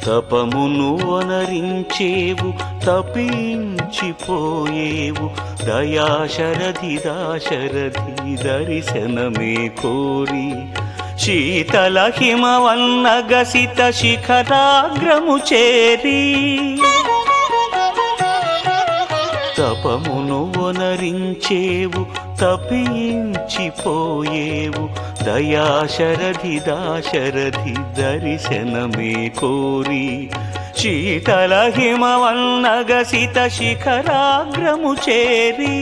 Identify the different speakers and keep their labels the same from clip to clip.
Speaker 1: తపమును వనరించేవు తపించిపోయేవు దయాశరథి దాశరథి దర్శనమే కోరి శీతల హిమవన్న గసిత శిఖరాగ్రము చేరి తపమును వనరించేవు తపించిపోయేవు దయాశరథి దాశరథి దర్శనమే కోరి శీతల హిమవన్న గసిత శిఖరాగ్రము చేరి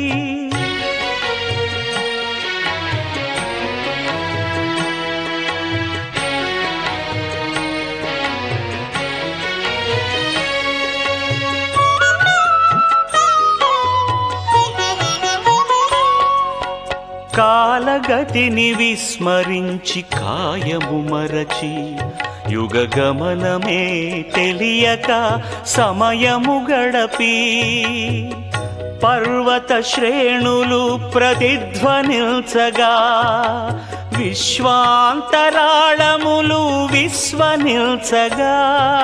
Speaker 1: కాలగతిని విస్మరించి కాయము మరచి యుగ గమనమే తెలియక సమయము గడపి పర్వత శ్రేణులు ప్రతిధ్వనిల్చగా విశ్వాంతరాళములు విశ్వనిల్చగా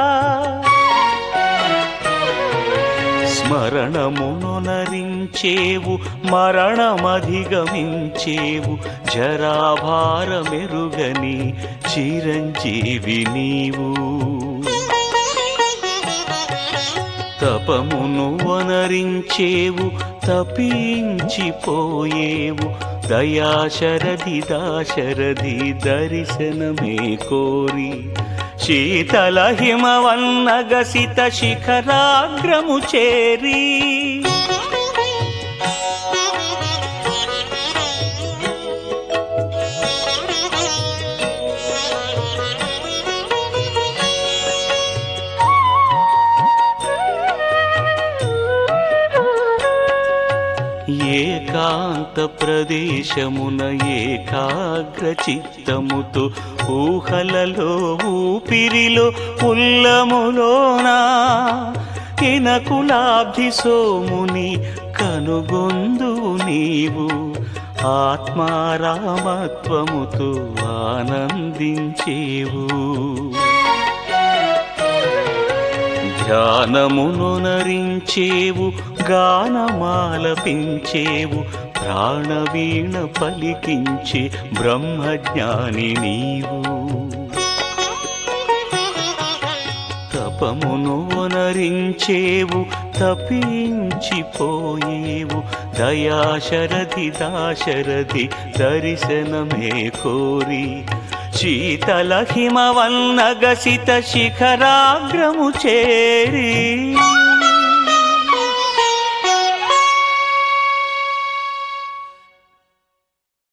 Speaker 1: స్మరణమును నరించేవు మరణమధిగమించేవు జరాభారమెరుగని చిరంజీవి నీవు తపమును వనరించేవు తపించిపోయేవు దయాశరథి దాశరథి దర్శనమే కోరి శీతల హిమవన్న గసిత శిఖరాగ్రము చేరి ఏకాంత ప్రదేశమున ఏకాగ్ర చిత్తముతో ఊహలలో ఊపిరిలో ఉల్లములోనా కినకులాబ్ధి సోముని కనుగొందు నీవు ఆత్మారామత్వముతో ఆనందించేవు ధ్యానమును నరించేవు గానమాలపించేవు ప్రాణవీణ పలికించే బ్రహ్మజ్ఞాని నీవు తపమును వనరించేవు తపించిపోయేవు దయాశరథి దాశరథి దర్శనమే కోరి శీతల హిమవన్న గసిత శిఖరాగ్రము చేరి